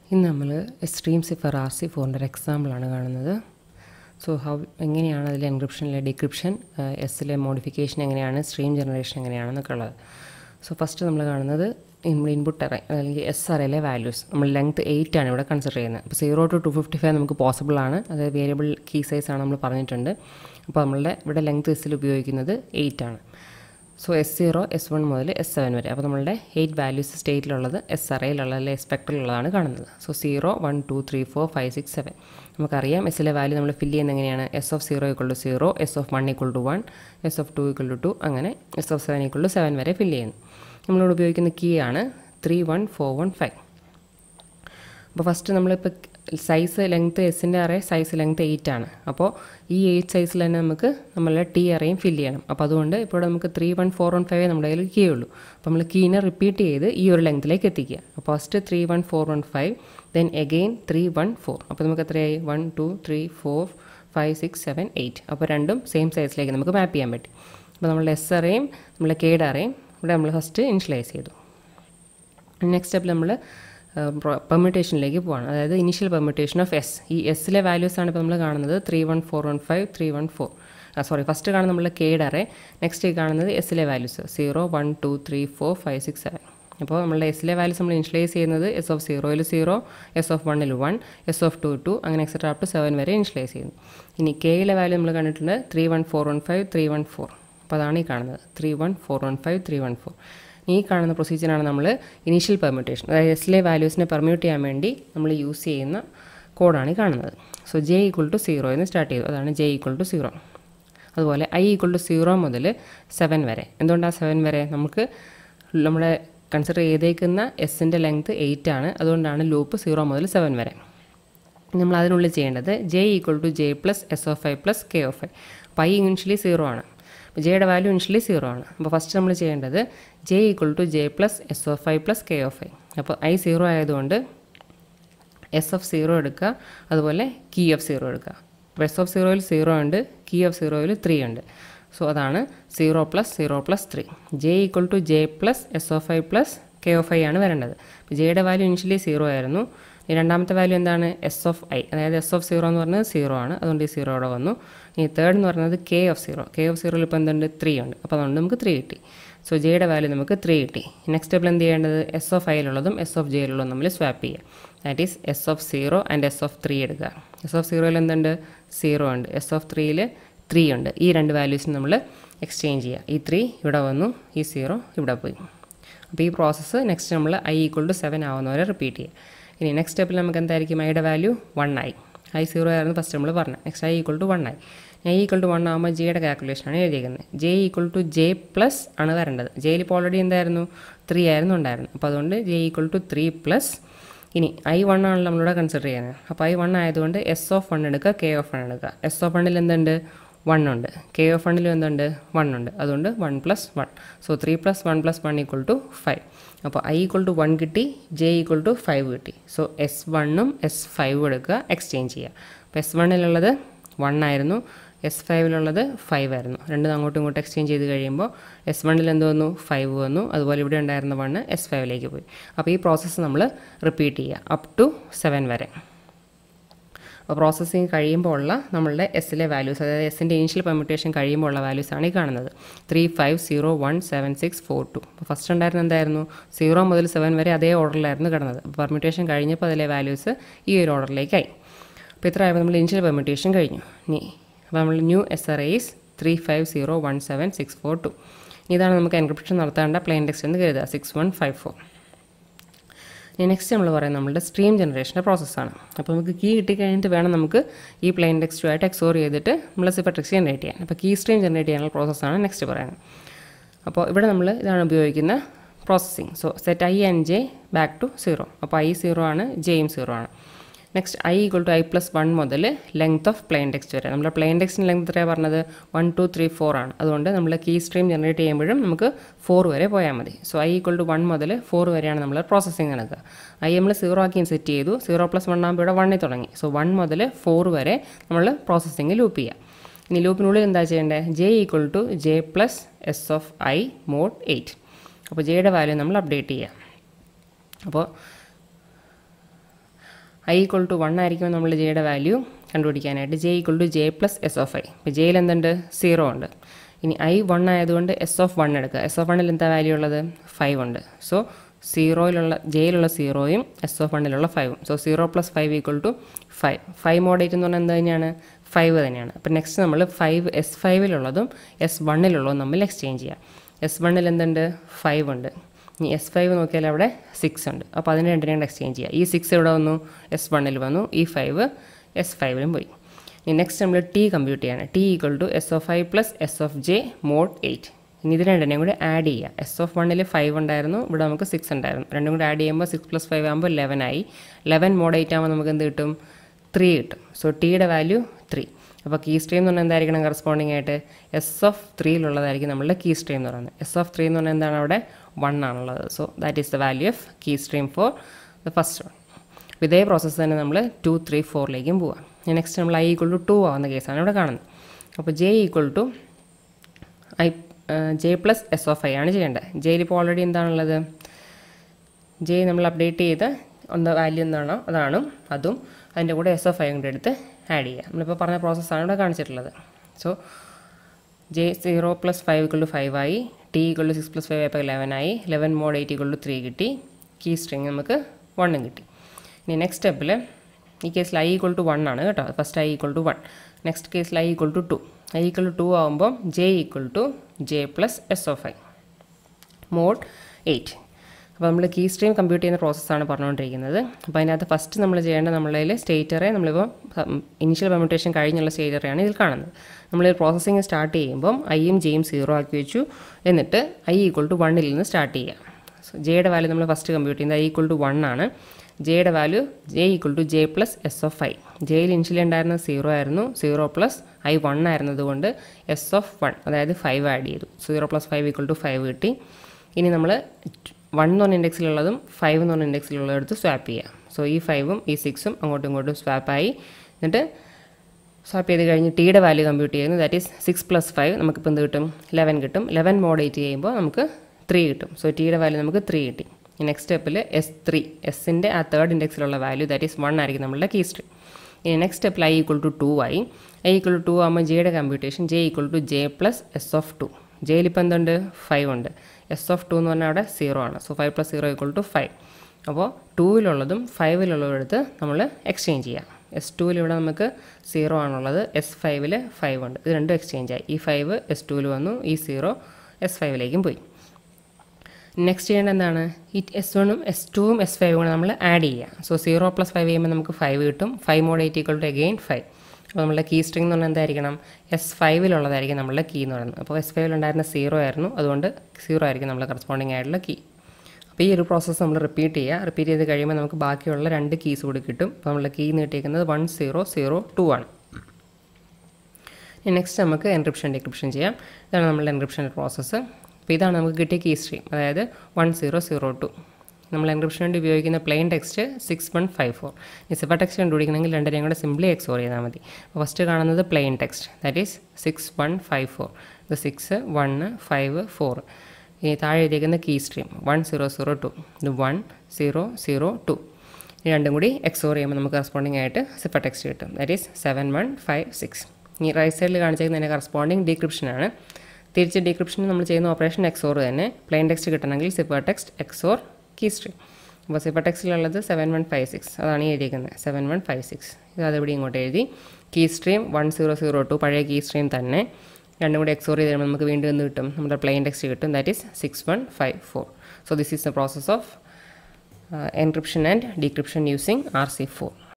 ഇന്ന് നമ്മൾ extreme cipher R C ഫോറിൻ്റെ ഒരു എക്സാമ്പിളാണ് കാണുന്നത് സോ ഹൗ എങ്ങനെയാണ് അതിൽ എൻക്രിപ്ഷനിലെ ഡിക്രിപ്ഷൻ എസ്സിലെ മോഡിഫിക്കേഷൻ എങ്ങനെയാണ് സ്ട്രീം ജനറേഷൻ എങ്ങനെയാണെന്നൊക്കെ ഉള്ളത് സോ ഫസ്റ്റ് നമ്മൾ കാണുന്നത് നമ്മൾ ഇൻപുട്ട് അറേ അല്ലെങ്കിൽ എസ് അറയിലെ വാല്യൂസ് നമ്മൾ ലെങ്ത് എയ്റ്റ് ആണ് ഇവിടെ കൺസിഡർ ചെയ്യുന്നത് അപ്പോൾ zero to two fifty five നമുക്ക് പോസിബിൾ ആണ് അത് വേരിയബിൾ കീ സൈസ് ആണ് നമ്മൾ പറഞ്ഞിട്ടുണ്ട് അപ്പോൾ നമ്മളുടെ ഇവിടെ ലെങ്ത് എസ്സിൽ ഉപയോഗിക്കുന്നത് എയ്റ്റ് ആണ് so S zero S one മുതൽ എസ് സെവൻ വരെ അപ്പോൾ നമ്മളുടെ എയ്റ്റ് വാല്യൂസ് സ്റ്റേറ്റിലുള്ളത് എസ് അറയിലുള്ള അല്ലെങ്കിൽ സ്പെക്ട്രലുള്ളതാണ് കാണുന്നത് so zero one two three four five six seven നമുക്കറിയാം എസ്സിലെ വാല്യൂ നമ്മൾ ഫില്ല് ചെയ്യുന്നത് എങ്ങനെയാണ് S of zero equal to zero S of one equal to one S of two equal to two അങ്ങനെ S of seven equal to seven വരെ fill ചെയ്യുന്നു നമ്മളിവിടെ ഉപയോഗിക്കുന്ന കീ ആണ് three one four one five അപ്പോൾ first നമ്മളിപ്പോൾ size length എസിൻ്റെ array size length eight ആണ് അപ്പോൾ ഈ എയ്റ്റ് സൈസിൽ തന്നെ നമുക്ക് നമ്മളുടെ ടി അറേയും ഫില്ല് ചെയ്യണം അപ്പോൾ അതുകൊണ്ട് ഇപ്പോൾ ഇവിടെ നമുക്ക് three one four one five നമ്മുടെ കയ്യിൽ കീ ഉള്ളൂ അപ്പോൾ നമ്മൾ കീനെ റിപ്പീറ്റ് ചെയ്ത് ഈ ഒരു ലെങ്ത്തിലേക്ക് എത്തിക്കുക അപ്പോൾ first three one four one five then again three one four അപ്പോൾ നമുക്ക് എത്രയായി one two three four five six seven eight അപ്പോൾ രണ്ടും സെയിം സൈസിലേക്ക് നമുക്ക് മാപ്പ് ചെയ്യാൻ പറ്റും അപ്പോൾ നമ്മളുടെ എസ് അറേയും നമ്മളെ കേഡ് അറേയും ഇവിടെ നമ്മൾ ഫസ്റ്റ് ഇനിഷ്യലൈസ് ചെയ്തു നെക്സ്റ്റ് സ്റ്റെപ്പിൽ നമ്മൾ പെർമ്യൂട്ടേഷനിലേക്ക് പോവാണ് അതായത് ഇനിഷ്യൽ പെർമ്യൂട്ടേഷൻ ഓഫ് എസ് ഈ എസ്സിലെ വാല്യൂസാണ് ഇപ്പോൾ നമ്മൾ കാണുന്നത് three one four one five three one four sorry first കാണുന്നത് നമ്മൾ കേഡ് അറേ നെക്സ്റ്റ് കാണുന്നത് എസ്സിലെ values zero one two three four five six seven അപ്പോൾ നമ്മളുടെ എസ്സിലെ വാല്യൂസ് നമ്മൾ ഇനിഷ്യലൈസ് ചെയ്യുന്നത് എസ് ഓഫ് സീറോയിൽ സീറോ എസ് ഓഫ് വണ്ണിൽ one S of two two അങ്ങനെ എക്സെട്രാ അപ്പ് ടു സെവൻ വരെ ഇനിഷ്യലൈസ് ചെയ്യുന്നു ഇനി കെയിലെ വാല്യൂ നമ്മൾ കണ്ടിട്ടുണ്ട് three one four one five three one four അപ്പോൾ അതാണ് ഈ കാണുന്നത് three one four one five three one four ഈ കാണുന്ന പ്രൊസീജിയറാണ് നമ്മൾ ഇനീഷ്യൽ പെർമ്യൂട്ടേഷൻ അതായത് എസിലെ വാല്യൂസിനെ പെർമ്യൂട്ട് ചെയ്യാൻ വേണ്ടി നമ്മൾ യൂസ് ചെയ്യുന്ന കോഡാണ് ഈ കാണുന്നത് so J equal to zero എന്ന് സ്റ്റാർട്ട് ചെയ്തു അതാണ് ജെ ഈക്വൾ ടു സീറോ അതുപോലെ ഐ ഈക്വൾ ടു സീറോ മുതൽ സെവൻ വരെ എന്തുകൊണ്ടാണ് സെവൻ വരെ നമുക്ക് നമ്മുടെ കൺസിഡർ ചെയ്തേക്കുന്ന എസിൻ്റെ ലെങ്ത് എയ്റ്റ് ആണ് അതുകൊണ്ടാണ് ലൂപ്പ് സീറോ മുതൽ സെവൻ വരെ നമ്മൾ അതിനുള്ളിൽ ചെയ്യേണ്ടത് J equal to J plus S of I plus K of I അപ്പോൾ ഐ ഇനിഷ്യലി സീറോ ആണ് അപ്പോൾ ജെയുടെ വാല്യൂ ഇനിഷ്യലി സീറോ ആണ് അപ്പോൾ ഫസ്റ്റ് നമ്മൾ ചെയ്യേണ്ടത് J equal to J plus S of I plus K of I അപ്പോൾ I zero ആയതുകൊണ്ട് എസ് ഓഫ് സീറോ എടുക്കുക അതുപോലെ കീ ഓഫ് സീറോ എടുക്കുക അപ്പോൾ എസ് ഓഫ് സീറോയിൽ സീറോ ഉണ്ട് കീ ഓഫ് സീറോയിൽ ത്രീ ഉണ്ട് സോ അതാണ് zero plus zero plus three J equal to J plus S of I plus K of I ആണ് വരേണ്ടത് അപ്പോൾ ജെയുടെ വാല്യൂ ഇനിഷ്യലി സീറോ ആയിരുന്നു ഈ രണ്ടാമത്തെ വാല്യൂ എന്താണ് എസ് ഓഫ് ഐ അതായത് എസ് ഓഫ് സീറോ എന്ന് പറഞ്ഞത് സീറോ ആണ് അതുകൊണ്ട് ഈ സീറോ അവിടെ വന്നു ഇനി തേർഡ് എന്ന് പറയുന്നത് K of zero K of സീറോയിൽ ഇപ്പോൾ എന്തുണ്ട് ത്രീ ഉണ്ട് അപ്പോൾ അതുകൊണ്ട് നമുക്ക് ത്രീ കിട്ടി സോ ജെയുടെ വാല്യൂ നമുക്ക് ത്രീ കിട്ടി നെക്സ്റ്റ് സ്റ്റെപ്പിൽ എന്ത് ചെയ്യേണ്ടത് എസ് ഓഫ് ഐയിലുള്ളതും എസ് ഓഫ് ജെയിലുള്ളതും നമ്മൾ സ്വാപ്പ് ചെയ്യുക that is S of zero and S of three എടുക്കുക എസ് ഓഫ് സീറോയിൽ എന്തുണ്ട് സീറോ ഉണ്ട് എസ് ഓഫ് ത്രീയിൽ ത്രീ ഉണ്ട് ഈ രണ്ട് വാല്യൂസിന് നമ്മൾ എക്സ്ചേഞ്ച് ചെയ്യുക ഈ ത്രീ ഇവിടെ വന്നു ഈ സീറോ ഇവിടെ പോയി അപ്പോൾ ഈ പ്രോസസ്സ് നെക്സ്റ്റ് നമ്മൾ ഐ ഈക്വൾ ടു സെവൻ ആവുന്നവരെ റിപ്പീറ്റ് ചെയ്യുക ഇനി നെക്സ്റ്റ് സ്റ്റെപ്പിൽ നമുക്ക് എന്തായിരിക്കും ഐയുടെ വാല്യൂ വൺ ആയി ഐ സീറോ ആയിരുന്നു ഫസ്റ്റ് നമ്മൾ പറഞ്ഞത് next I equal to one ആയി ഐ ഈക്വൾ ടു വൺ ആകുമ്പോൾ ജിയുടെ കാൽക്കുലേഷനാണ് എഴുതിയിരിക്കുന്നത് J equal to J plus ആണ് വരേണ്ടത് ജെയിൽ ഇപ്പോൾ ഓൾറെഡി എന്തായിരുന്നു ത്രീ ആയിരുന്നു ഉണ്ടായിരുന്നു അപ്പോൾ അതുകൊണ്ട് J equal to three plus ഇനി ഐ വൺ ആണല്ലോ നമ്മളിവിടെ കൺസിഡർ ചെയ്യുന്നത് അപ്പോൾ ഐ വൺ ആയതുകൊണ്ട് എസ് ഓഫ് വൺ എടുക്കുക കെ ഓഫ് വൺ എടുക്കുക എസ് ഓഫ് വണ്ണിൽ എന്തുണ്ട് വൺ ഉണ്ട് കെ ഓഫ് വണ്ണിലും എന്തുണ്ട് വൺ ഉണ്ട് അതുകൊണ്ട് one plus one so three plus one plus one equal to five അപ്പോൾ ഐ ഈക്വൾ ടു വൺ കിട്ടി ജെ ഈക്വൾ ടു ഫൈവ് കിട്ടി സോ എസ് വണ്ണും എസ് ഫൈവും എടുക്കുക എക്സ്ചേഞ്ച് ചെയ്യുക അപ്പോൾ എസ് വണ്ണിലുള്ളത് വൺ ആയിരുന്നു എസ് ഫൈവിലുള്ളത് ഫൈവ് ആയിരുന്നു രണ്ടും അങ്ങോട്ടും ഇങ്ങോട്ടും എക്സ്ചേഞ്ച് ചെയ്ത് കഴിയുമ്പോൾ എസ് വണ്ണിൽ എന്ത് വന്നു ഫൈവ് വന്നു അതുപോലെ ഇവിടെ ഉണ്ടായിരുന്ന വണ്ണ് എസ് ഫൈവിലേക്ക് പോയി അപ്പോൾ ഈ പ്രോസസ്സ് നമ്മൾ റിപ്പീറ്റ് ചെയ്യുക അപ് ടു സെവൻ വരെ അപ്പോൾ പ്രോസസ്സിങ് കഴിയുമ്പോൾ ഉള്ള നമ്മളുടെ എസ്സിലെ വാല്യൂസ് അതായത് എസിൻ്റെ ഇനിഷ്യൽ പെർമ്യൂട്ടേഷൻ കഴിയുമ്പോൾ ഉള്ള വാല്യൂസാണ് ഈ കാണുന്നത് three five zero one seven six four two അപ്പോൾ ഫസ്റ്റ് ഉണ്ടായിരുന്ന എന്തായിരുന്നു സീറോ മുതൽ സെവൻ വരെ അതേ ഓർഡറിലായിരുന്നു കിടന്നത് അപ്പോൾ പെർമ്യൂട്ടേഷൻ കഴിഞ്ഞപ്പോൾ അതിലെ വാല്യൂസ് ഈ ഒരു ഓർഡറിലേക്കായി അപ്പോൾ ഇത്ര ആയപ്പോൾ നമ്മൾ ഇനിഷ്യൽ പെർമ്യൂട്ടേഷൻ കഴിഞ്ഞു ഇനി അപ്പോൾ നമ്മൾ new S are is three five zero one seven six four two ഇതാണ് നമുക്ക് എൻക്രിപ്ഷൻ നടത്തേണ്ട പ്ലെയിൻ ടെക്സ്റ്റ് എന്ന് കരുതുക സിക്സ് വൺ ഫൈവ് ഫോർ ഇനി നെക്സ്റ്റ് നമ്മൾ പറയുന്നത് നമ്മുടെ സ്ട്രീം ജനറേഷൻ്റെ പ്രോസസ്സാണ് അപ്പോൾ നമുക്ക് കീ കിട്ടിക്കഴിഞ്ഞിട്ട് വേണം നമുക്ക് ഈ പ്ലെയിൻ ടെക്സ്റ്റുമായിട്ട് എക്സോർ ചെയ്തിട്ട് നമ്മൾ സിഫട്രിക്സ് ജനറേറ്റ് ചെയ്യാൻ അപ്പോൾ കീ സ്ട്രീം ജനറേറ്റ് ചെയ്യാനുള്ള പ്രോസസ്സാണ് നെക്സ്റ്റ് പറയുന്നത് അപ്പോൾ ഇവിടെ നമ്മൾ ഇതാണ് ഉപയോഗിക്കുന്ന processing so set I and J back to zero അപ്പോൾ ഐ സീറോ ആണ് ജെയും സീറോ ആണ് next I equal to I plus one മുതൽ ലെങ്ത് ഓഫ് പ്ലെയിൻ ടെക്സ്റ്റ് വരെ നമ്മുടെ പ്ലെയിൻ ടെക്സ്റ്റിന് ലെങ്ത് എത്രയാണ് പറഞ്ഞത് വൺ ടു ത്രീ ഫോർ ആണ് അതുകൊണ്ട് നമ്മൾ കീ സ്ട്രീം ജനറേറ്റ് ചെയ്യുമ്പോഴും നമുക്ക് ഫോർ വരെ പോയാൽ മതി so I equal to one മുതൽ ഫോർ വരെയാണ് നമ്മൾ പ്രോസസ്സിങ് നടക്കുക ഐ നമ്മൾ സീറോ ആക്കി സെറ്റ് ചെയ്തു സീറോ പ്ലസ് വൺ ആകുമ്പോൾ ഇവിടെ വണ്ണിൽ തുടങ്ങി സോ വൺ മുതൽ ഫോർ വരെ നമ്മൾ പ്രോസസ്സിങ് ലൂപ്പ് ചെയ്യുക ഇനി ലൂപ്പിനുള്ളിൽ എന്താ ചെയ്യേണ്ടത് J equal to J plus S of I mod eight അപ്പോൾ ജെയുടെ വാല്യൂ നമ്മൾ അപ്ഡേറ്റ് ചെയ്യുക അപ്പോൾ ഐ ഈക്വൾ ടു വൺ ആയിരിക്കും നമ്മൾ ജെയുടെ വാല്യൂ കണ്ടുപിടിക്കാനായിട്ട് J equal to J plus S of I ഇപ്പോൾ ജെയിൽ എന്തുണ്ട് സീറോ ഉണ്ട് ഇനി ഐ വൺ ആയതുകൊണ്ട് എസ് ഓഫ് വൺ എടുക്കുക എസ് ഓഫ് വണ്ണിൽ എന്താ വാല്യൂ ഉള്ളത് ഫൈവ് ഉണ്ട് സോ സീറോയിലുള്ള ജെയിലുള്ള സീറോയും എസ് ഓഫ് വണ്ണിലുള്ള ഫൈവും so zero plus five equal to five five mod eight എന്ന് പറഞ്ഞാൽ എന്ത് തന്നെയാണ് ഫൈവ് തന്നെയാണ് അപ്പോൾ നെക്സ്റ്റ് നമ്മൾ ഫൈവ് എസ് ഫൈവിലുള്ളതും എസ് വണ്ണിലുള്ളതും നമ്മൾ എക്സ്ചേഞ്ച് ചെയ്യാം എസ് വണ്ണിൽ എന്തുണ്ട് ഫൈവ് ഉണ്ട് ഇനി എസ് ഫൈവ് നോക്കിയാൽ അവിടെ സിക്സ് ഉണ്ട് അപ്പോൾ അതിന് രണ്ടിനെയും എക്സ്ചേഞ്ച് ചെയ്യുക ഈ സിക്സ് എവിടെ വന്നു എസ് വണ്ണിൽ വന്നു ഈ ഫൈവ് എസ് ഫൈവിലും പോയി ഇനി നെക്സ്റ്റ് നമ്മൾ ടി കമ്പ്യൂട്ട് ചെയ്യാണ് T equal to S of I plus S of J mod eight ഇനി ഇത് രണ്ടിനെയും കൂടി ആഡ് ചെയ്യുക എസ് ഓഫ് വണ്ണിൽ ഫൈവ് ഉണ്ടായിരുന്നു ഇവിടെ നമുക്ക് സിക്സ് ഉണ്ടായിരുന്നു രണ്ടും കൂടി ആഡ് ചെയ്യുമ്പോൾ സിക്സ് പ്ലസ് ഫൈവ് ആകുമ്പോൾ ലെവൻ ആയി ലെവൻ മോഡ് എയ്റ്റ് ആകുമ്പോൾ നമുക്ക് എന്ത് കിട്ടും ത്രീ കിട്ടും സോ ടിയുടെ വാല്യൂ ത്രീ അപ്പോൾ കീ സ്ട്രീം എന്ന് പറഞ്ഞാൽ എന്തായിരിക്കണം കറസ്പോണ്ടിങ് ആയിട്ട് എസ് ഓഫ് ത്രീയിലുള്ളതായിരിക്കും നമ്മളുടെ കീ സ്ട്രീം എന്ന് പറയുന്നത് എസ് ഓഫ് ത്രീ എന്ന് പറഞ്ഞാൽ എന്താണ് അവിടെ വൺ ആണുള്ളത് so that is the value of key stream for the first one അപ്പോൾ ഇതേ പ്രോസസ്സ് തന്നെ നമ്മൾ ടു ത്രീ ഫോറിലേക്കും പോവാം നെക്സ്റ്റ് നമ്മൾ ഐ ഈക്വൾ ടു ടു ആവുന്ന കേസാണ് ഇവിടെ കാണുന്നത് അപ്പോൾ J equal to I J plus S of I ആണ് ചെയ്യേണ്ടത് ജെയിൽ ഇപ്പോൾ ഓൾറെഡി എന്താണുള്ളത് ജെ നമ്മൾ അപ്ഡേറ്റ് ചെയ്ത് ഒന്ന് വാല്യൂ എന്താണോ അതാണ് അതും അതിൻ്റെ കൂടെ എസ് ഓഫ് ഐ കൊണ്ട് എടുത്ത് ആഡ് ചെയ്യുക നമ്മളിപ്പോൾ പറഞ്ഞ പ്രോസസ്സാണ് ഇവിടെ കാണിച്ചിട്ടുള്ളത് so J zero plus five equal to five ആയി T equal to six plus five ആയപ്പോൾ ലെവൻ ആയി eleven mod eight equal to three കിട്ടി കീ സ്ട്രിങ് നമുക്ക് വണ്ണും കിട്ടി ഇനി നെക്സ്റ്റ് സ്റ്റെപ്പിൽ ഈ കേസിൽ ഐ ഈക്വൾ ടു വൺ ആണ് കേട്ടോ first I equal to one next കേസിൽ I equal to two I equal to two ആകുമ്പോൾ J equal to J plus S of I mod eight അപ്പോൾ നമ്മൾ കീ സ്ട്രീം കമ്പ്യൂട്ട് ചെയ്യുന്ന പ്രോസസ്സാണ് പറഞ്ഞുകൊണ്ടിരിക്കുന്നത് അപ്പോൾ അതിനകത്ത് ഫസ്റ്റ് നമ്മൾ ചെയ്യേണ്ട നമ്മളതിൽ സ്റ്റേറ്ററെ നമ്മളിപ്പോൾ ഇനിഷ്യൽ പെർമ്യൂട്ടേഷൻ കഴിഞ്ഞുള്ള സ്റ്റേറ്ററെയാണ് ഇതിൽ കാണുന്നത് നമ്മൾ പ്രോസസ്സിങ് സ്റ്റാർട്ട് ചെയ്യുമ്പം ഐയും ജെയും സീറോ ആക്കി വെച്ചു എന്നിട്ട് ഐ ഈക്വൾ ടു വണ്ണിൽ നിന്ന് സ്റ്റാർട്ട് ചെയ്യാം സോ ജെയുടെ വാല്യൂ നമ്മൾ ഫസ്റ്റ് കമ്പ്യൂട്ട് ചെയ്യുന്നത് ഐ ഈക്വൾ ടു വൺ ആണ് ജെയുടെ value J equal to J plus S of I ജെയിൽ ഇനിഷ്യലി ഉണ്ടായിരുന്ന സീറോ ആയിരുന്നു സീറോ പ്ലസ് ഐ വൺ ആയിരുന്നതുകൊണ്ട് എസ് ഓഫ് വൺ അതായത് ഫൈവ് ആഡ് ചെയ്തു zero plus five equal to five കിട്ടി ഇനി നമ്മൾ വൺ എന്ന് പറഞ്ഞ ഇൻഡെക്സിലുള്ളതും ഫൈവ് എന്ന് പറഞ്ഞ ഇൻഡെക്സിലുള്ളതും എടുത്ത് സ്വാപ്പ് ചെയ്യാം സോ ഈ ഫൈവും ഈ സിക്സും അങ്ങോട്ടും ഇങ്ങോട്ടും സ്വാപ്പായി എന്നിട്ട് സ്വാപ്പ് ചെയ്ത് കഴിഞ്ഞ് ടിയുടെ വാല്യൂ കമ്പ്യൂട്ട് ചെയ്യുന്നു that is six plus five നമുക്കിപ്പോൾ എന്ത് കിട്ടും ലെവൻ കിട്ടും ലെവൻ മോഡ് എയ്റ്റ് ചെയ്യുമ്പോൾ നമുക്ക് ത്രീ കിട്ടും സോ ടിയുടെ വാല്യൂ നമുക്ക് ത്രീ കിട്ടി നെക്സ്റ്റ് സ്റ്റെപ്പിൽ എസ് ത്രീ എസിൻ്റെ ആ തേർഡ് ഇൻഡെക്സിലുള്ള വാല്യൂ ദാറ്റ് ഈസ് വൺ ആയിരിക്കും നമ്മളുടെ കീ സ്ട്രീം ഇനി നെക്സ്റ്റ് സ്റ്റെപ്പിൽ ഐ ഈക്വൾ ടു ടു ആയി ഐ ഈക്വൾ ടു ടു ആകുമ്പോൾ ജെയുടെ computation J equal to J plus S of two ജെയിൽ ഇപ്പോൾ എന്തുണ്ട് ഫൈവ് ഉണ്ട് എസ് ഓഫ് ടു എന്ന് പറഞ്ഞാൽ അവിടെ സീറോ ആണ് so five plus zero equal to five അപ്പോൾ ടൂവിലുള്ളതും ഫൈവിലുള്ളതും എടുത്ത് നമ്മൾ എക്സ്ചേഞ്ച് ചെയ്യാം എസ് ടുവിൽ ഇവിടെ നമുക്ക് സീറോ ആണുള്ളത് എസ് ഫൈവിൽ ഫൈവ് ഉണ്ട് ഇത് രണ്ടും എക്സ്ചേഞ്ച് ആയി ഈ ഫൈവ് എസ് ടുവിൽ വന്നു ഈ സീറോ എസ് ഫൈവിലേക്കും പോയി നെക്സ്റ്റ് ചെയ്യേണ്ടത് എന്താണ് ഈ എസ് വണ്ണും എസ് ടുവും എസ് ഫൈവും കൂടെ നമ്മൾ ആഡ് ചെയ്യുക സോ സീറോ പ്ലസ് ഫൈവ് ചെയ്യുമ്പോൾ നമുക്ക് ഫൈവ് കിട്ടും five mod eight equal to again five അപ്പോൾ നമ്മളുടെ കീ സ്ട്രിംഗ് എന്ന് പറഞ്ഞാൽ എന്തായിരിക്കണം എസ് ഫൈവിലുള്ളതായിരിക്കും നമ്മളുടെ കീ എന്ന് പറയുന്നത് അപ്പോൾ എസ് ഫൈവിലുണ്ടായിരുന്ന സീറോ ആയിരുന്നു അതുകൊണ്ട് സീറോ ആയിരിക്കും നമ്മുടെ കറസ്പോണ്ടിങ് ആയിട്ടുള്ള കീ അപ്പോൾ ഈ ഒരു പ്രോസസ്സ് നമ്മൾ റിപ്പീറ്റ് ചെയ്യുക റിപ്പീറ്റ് ചെയ്ത് കഴിയുമ്പോൾ നമുക്ക് ബാക്കിയുള്ള രണ്ട് കീസ് കൂടി കിട്ടും അപ്പോൾ നമ്മളുടെ കീ നീട്ടിയിരിക്കുന്നത് വൺ സീറോ സീറോ ടു ആണ് നെക്സ്റ്റ് നമുക്ക് എൻക്രിപ്ഷൻ ഡിക്രിപ്ഷൻ ചെയ്യാം ഇതാണ് നമ്മളുടെ എൻക്രിപ്ഷൻ പ്രോസസ്സ് അപ്പോൾ ഇതാണ് നമുക്ക് കിട്ടിയ കീ സ്ട്രീം അതായത് വൺ സീറോ സീറോ ടു നമ്മൾ എൻക്രിപ്ഷന് വേണ്ടി ഉപയോഗിക്കുന്ന plain text six one five four ഈ സിഫ ടെക്സ്റ്റ് കണ്ടുപിടിക്കണമെങ്കിൽ രണ്ടിനെയും കൂടെ സിംപ്ലി എക്സോർ ചെയ്താൽ മതി അപ്പോൾ ഫസ്റ്റ് കാണുന്നത് plain text that is six one five four ഇത് സിക്സ് വണ്ണ് ഫൈവ് ഫോർ ഈ താഴെ എഴുതിയിരിക്കുന്ന key stream one zero zero two ഇത് വൺ സീറോ സീറോ ടു ഈ രണ്ടും കൂടി എക്സോർ ചെയ്യുമ്പോൾ നമുക്ക് കറസ്പോണ്ടിങ് ആയിട്ട് സിഫ ടെക്സ്റ്റ് കിട്ടും that is seven one five six ഈ റൈറ്റ് സൈഡിൽ കാണിച്ചിരിക്കുന്നതിൻ്റെ കറസ്പോണ്ടിങ് ഡീക്രിപ്ഷനാണ് തിരിച്ച് ഡീക്രിപ്ഷൻ നമ്മൾ ചെയ്യുന്ന ഓപ്പറേഷൻ എക്സോർ തന്നെ പ്ലെയിൻ ടെക്സ്റ്റ് കിട്ടണമെങ്കിൽ cipher text XOR key stream അപ്പോൾ സിഫ ടെക്സ്റ്റിലുള്ളത് സെവൻ വൺ ഫൈവ് സിക്സ് അതാണ് ഈ എഴുതിയിരിക്കുന്നത് സെവൻ വൺ ഫൈവ് സിക്സ് ഇത് അതിവിടെ ഇങ്ങോട്ട് എഴുതി key stream one zero zero two പഴയ കീ സ്ട്രീം തന്നെ രണ്ടും കൂടി എക്സോർ ചെയ്ത് കഴിയുമ്പോൾ നമുക്ക് വീണ്ടും എന്ത് കിട്ടും നമ്മുടെ പ്ലെയിൻ ടെക്സ്റ്റ് കിട്ടും that is six one five four so this is the process of encryption and decryption using R C four